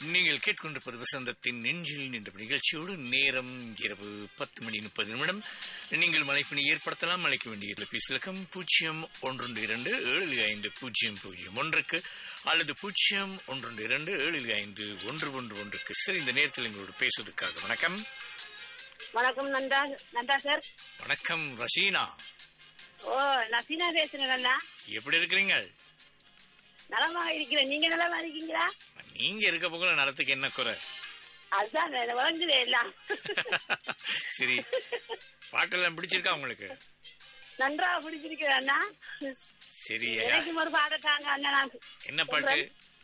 நீங்கள் கேட்கொண்டிருப்பது வசந்தத்தின் நெஞ்சில் நின்ற நிகழ்ச்சியோடு நேரம் இரவு பத்து மணி முப்பது நிமிடம் நீங்கள் மலைப்பினை ஏற்படுத்தலாம் அழைக்க வேண்டிய தொலைபேசி இலக்கம் பூஜ்ஜியம் ஒன்று இரண்டு ஏழு ஐந்து பூஜ்ஜியம் பூஜ்ஜியம் ஒன்றுக்கு அல்லது பூஜ்ஜியம் ஒன்று இரண்டு ஏழு ஐந்து ஒன்று ஒன்று ஒன்றுக்கு சரி இந்த நேரத்தில் எங்களோடு பேசுவதற்காக வணக்கம் வணக்கம் நந்தா நந்தா சார் வணக்கம் ரஷீனா ஓ நான் சீனா பேசுறேன் அண்ணா எப்படி இருக்கிறீங்க நலமாக இருக்கிறேன் நீங்க நலமா இருக்கீங்களா நீங்க இருக்க போகல நலத்துக்கு என்ன குறை அதுதான் நான் வழங்குது எல்லாம் சரி பாட்டெல்லாம் பிடிச்சிருக்கா உங்களுக்கு நன்றாக பிடிச்சிருக்கிறேன் அண்ணா சரி எனக்கு ஒரு பாடத்தாங்க அண்ணா நான் என்ன பாட்டு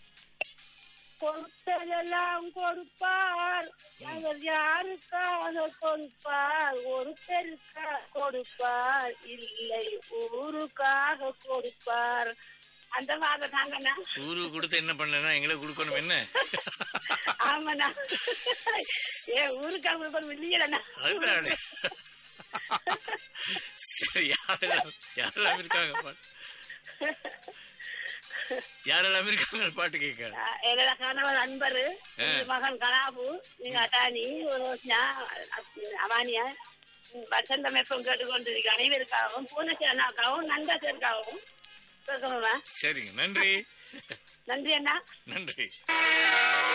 கொடுத்ததெல்லாம் கொடுப்பார் அவர் யாருக்காக கொடுப்பார் ஒருத்தருக்காக கொடுப்பார் இல்லை ஊருக்காக கொடுப்பார் அந்த மாதிரி தாங்கண்ணா ஊருக்கு கொடுத்து என்ன பண்ணலன்னா எங்களுக்கு கொடுக்கணும் என்ன ஆமாண்ணா ஏ ஊருக்காக கொடுக்கணும் இல்லையண்ணா அதுதான் சரி யாரெல்லாம் யாரெல்லாம் இருக்காங்க பாட்டு யாரெல்லாம் இருக்காங்க பாட்டு கேட்க என்னோட கணவர் அன்பரு ஆ. எங்க மகன் கலாபு நீங்க அட்டானி ரோஸ்னா அவானியா வசந்த மெப்பம் கேட்டுக்கொண்டிருக்க அனைவருக்காகவும் பூனசி அண்ணாக்காகவும் நண்பர்களுக்காகவும் கேட்கணுமா சரிங்க நன்றி நன்றி அண்ணா நன்றி